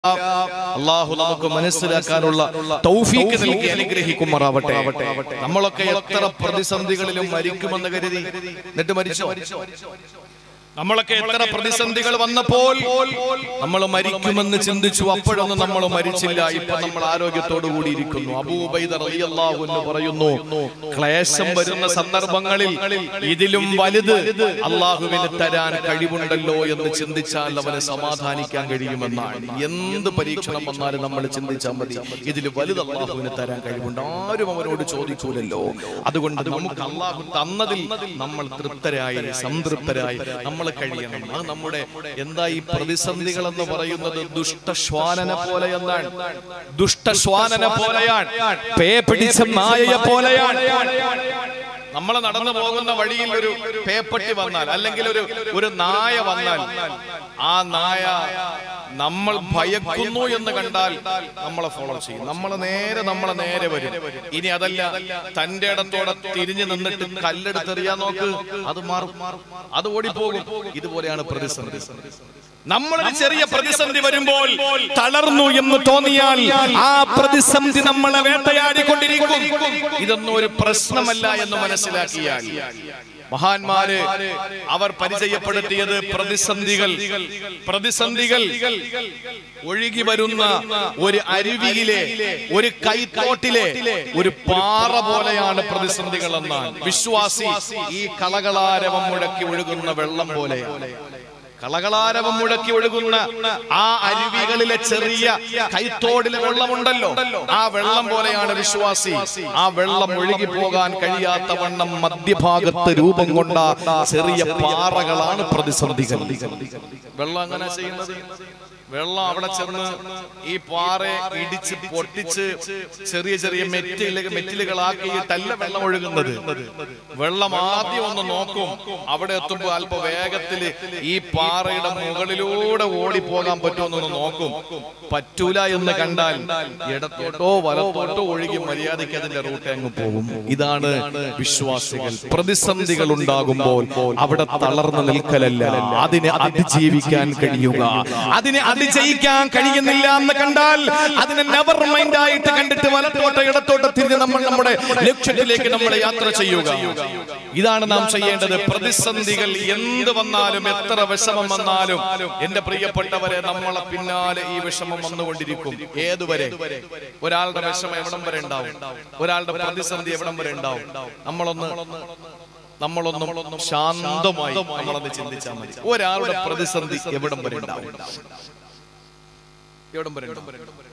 അള്ളാഹു നമുക്ക് മനസ്സിലാക്കാനുള്ള തൗഫീക്ക് നൽകി അനുഗ്രഹിക്കുമാറാവട്ടെ നമ്മളൊക്കെ എത്ര പ്രതിസന്ധികളിലും മരിക്കുമെന്ന് കരുതി എന്നിട്ട് മരിച്ചോ നമ്മളൊക്കെ എത്ര പ്രതിസന്ധികൾ വന്നപ്പോൾ നമ്മൾ മരിക്കുമെന്ന് ചിന്തിച്ചു അപ്പോഴൊന്നും നമ്മൾ മരിച്ചില്ല ഇപ്പൊ നമ്മൾ ആരോഗ്യത്തോടു കൂടി ഇരിക്കുന്നു അബൂബൈദ റളിയല്ലാഹു എന്ന് പറയുന്നു ക്ലേശം വരുന്ന സന്ദർഭങ്ങളിൽ ഇതിലും വലുത് അള്ളാഹുവിന് തരാൻ കഴിവുണ്ടല്ലോ എന്ന് ചിന്തിച്ചാൽ അവന് സമാധാനിക്കാൻ കഴിയുമെന്നാണ് എന്ത് പരീക്ഷണം വന്നാലും നമ്മൾ ചിന്തിച്ചാൽ മതി ഇതിൽ വലുത് അള്ളാഹുവിന് തരാൻ കഴിവുണ്ട് ആരും അവനോട് ചോദിക്കൂലല്ലോ അതുകൊണ്ട് നമുക്ക് അള്ളാഹു തന്നതിൽ നമ്മൾ തൃപ്തരായി സംതൃപ്തരായി നമ്മൾ കഴിയണം അത് നമ്മുടെ എന്താ ഈ പ്രതിസന്ധികൾ എന്ന് പറയുന്നത് ദുഷ്ടശ്വാനനെ പോലെ എന്നാണ് ദുഷ്ടശ്വാനനെ പോലെയാണ് പേ പിടിച്ച നായയെ പോലെയാണ് നമ്മൾ നടന്നു പോകുന്ന വഴിയിൽ ഒരു പേപ്പട്ടി വന്നാൽ അല്ലെങ്കിൽ ഒരു ഒരു നായ വന്നാൽ ആ നായ നമ്മൾ ഭയക്കുന്നു എന്ന് കണ്ടാൽ നമ്മളെ ഫോളോ ചെയ്യും നമ്മളെ നേരെ നമ്മളെ നേരെ വരും ഇനി അതല്ല തന്റെ ഇടത്തോടെ തിരിഞ്ഞു നിന്നിട്ട് കല്ലെടുത്തെറിയാൻ നോക്ക് അത് മാറും അത് ഓടിപ്പോകും ഇതുപോലെയാണ് പ്രതിസന്ധി നമ്മളൊരു ചെറിയ പ്രതിസന്ധി വരുമ്പോൾ തളർന്നു എന്ന് തോന്നിയാൽ ആ പ്രതിസന്ധി നമ്മളെ വേട്ടയാടിക്കൊണ്ടിരിക്കും ഇതൊന്നും ഒരു പ്രശ്നമല്ല എന്ന് മനസ്സിലാക്കിയാൽ മഹാന്മാര് അവർ പരിചയപ്പെടുത്തിയത് പ്രതിസന്ധികൾ പ്രതിസന്ധികൾ ഒഴുകി വരുന്ന ഒരു അരുവിയിലെ ഒരു കൈത്തോട്ടിലെ ഒരു പാറ പോലെയാണ് പ്രതിസന്ധികൾ എന്നാണ് വിശ്വാസി ഈ കളകളാരവം മുഴക്കി ഒഴുകുന്ന വെള്ളം പോലെയാണ് കളകളാരവം മുഴക്കി ഒഴുകുന്ന ആ അരുവികളിലെ ചെറിയ കൈത്തോടിലെ വെള്ളമുണ്ടല്ലോ ആ വെള്ളം പോലെയാണ് വിശ്വാസി ആ വെള്ളം ഒഴുകി പോകാൻ കഴിയാത്ത വണ്ണം മധ്യഭാഗത്ത് രൂപം കൊണ്ട ചെറിയ പാറകളാണ് പ്രതിസന്ധികൾ വെള്ളം അങ്ങനെ ചെയ്യുന്നത് വെള്ളം അവിടെ ചെന്ന് ഈ പാറയെ ഇടിച്ച് പൊട്ടിച്ച് ചെറിയ ചെറിയ മെറ്റില് മെറ്റിലുകളാക്കിയിട്ടല്ല വെള്ളം ഒഴുകുന്നത് വെള്ളം ആദ്യം ഒന്ന് നോക്കും അവിടെ എത്തുമ്പോൾ അല്പ വേഗത്തിൽ ഈ പാറയുടെ മുകളിലൂടെ ഓടി പോകാൻ പറ്റുമെന്നൊന്ന് നോക്കും പറ്റൂല എന്ന് കണ്ടാൽ ഇടത്തോട്ടോ വലത്തോട്ടോ ഒഴുകി മര്യാദയ്ക്ക് അതിന്റെ റൂട്ട് അങ്ങ് പോകും ഇതാണ് വിശ്വാസികൾ പ്രതിസന്ധികൾ ഉണ്ടാകുമ്പോൾ അവിടെ തളർന്നു നിൽക്കലല്ല അതിനെ അതിജീവിക്കാൻ കഴിയുക അതിനെ അതിജയിക്കാൻ കഴിയുന്നില്ല എന്ന് കണ്ടാൽ അതിനെ നെവർ മൈൻഡ് ആയിട്ട് കണ്ടിട്ട് വലത്തോട്ടോ ഇടത്തോട്ടോ തിരിഞ്ഞ് നമ്മൾ നമ്മുടെ ലക്ഷ്യത്തിലേക്ക് നമ്മൾ യാത്ര ചെയ്യുക ഇതാണ് നാം ചെയ്യേണ്ടത് പ്രതിസന്ധികൾ എന്ത് വന്നാലും എത്ര വിഷമം വന്നാലും എന്റെ പ്രിയപ്പെട്ടവരെ നമ്മളെ പിന്നാലെ ഈ വിഷമം വന്നുകൊണ്ടിരിക്കും ഏതുവരെ ഒരാളുടെ വിഷമം എവിടം വരെ ഉണ്ടാവും ഒരാളുടെ പ്രതിസന്ധി എവിടം വരെ ഉണ്ടാവും നമ്മളൊന്ന് നമ്മളൊന്നും ശാന്തമായി നമ്മളൊന്ന് ചിന്തിച്ചാൽ മതി ഒരാളുടെ പ്രതിസന്ധി എവിടം വരെ ഉണ്ടാവും എവിടം വരെ ഉണ്ടാവും